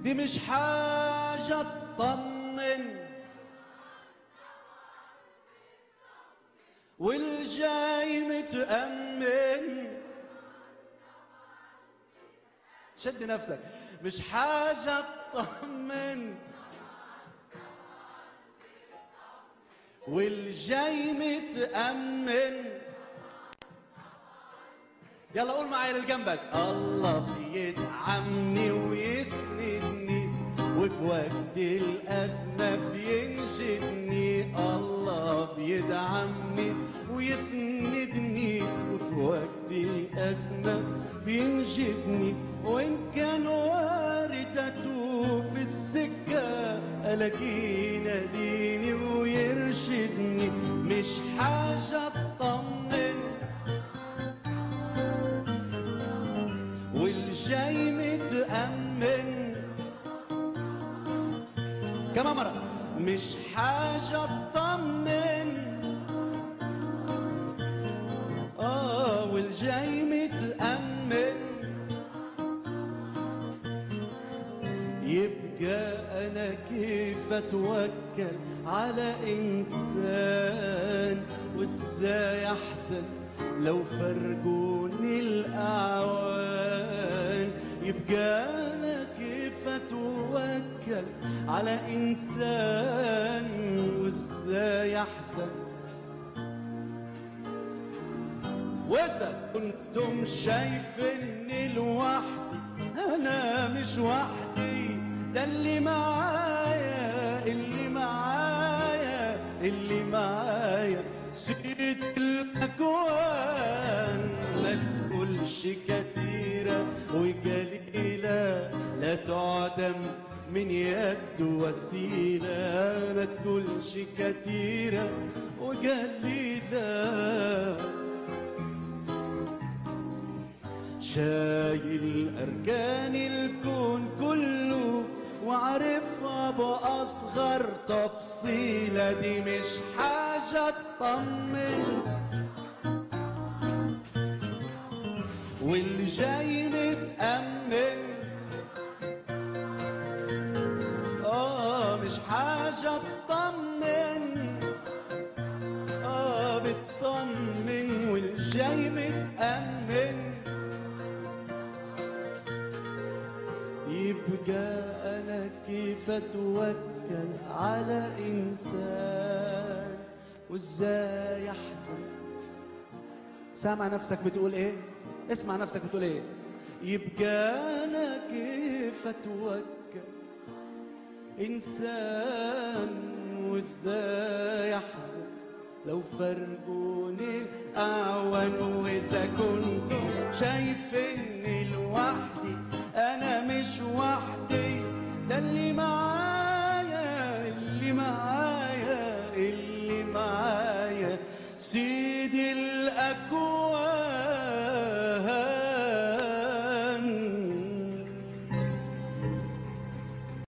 دي مش حاجة تطمن والجاي متأمن شد نفسك مش حاجة تطمن والجاي متأمن يلا قول معايا اللي جنبك الله بيدعمني ويسندني وفي وقت الأزمة بينشدني الله بيدعمني ويسندني وفي وقت الأزمة بينشدني وإن كان واردته في السكة ألاقيه يناديني ويرشدني مش حاجة تطمن والجاي متأمن كمان مرة مش حاجة تطمن آه والجاي متأمن يبقى أنا كيف أتوكل على إنسان وإزاي أحسن لو فرقوني الأعوان يبقى أنا كيف أتوكل على إنسان وإزاي أحسن وإذا كنتم شايفيني لوحدي أنا مش وحدي ده اللي معايا اللي معايا اللي معايا سيد الأكوان ما تقولش كتيرة وقليلة لا تعدم من يد وسيلة ما تقولش كتيرة وقليلة شايل أركان الكون كله وعارفها بأصغر تفصيلة دي مش حاجة تطمن واللي جاي متأمن آه مش حاجة تطمن آه بتطمن والجاي متأمن يبقى أنا كيف أتوكل على إنسان وإزاي أحزن سامع نفسك بتقول إيه؟ اسمع نفسك بتقول إيه؟ يبقى أنا كيف أتوكل إنسان وإزاي أحزن لو فرقوني الأعوان وإذا كنتم شايفيني لوحدي أنا مش وحدي ده اللي معايا اللي معايا اللي معايا سيد الأكوان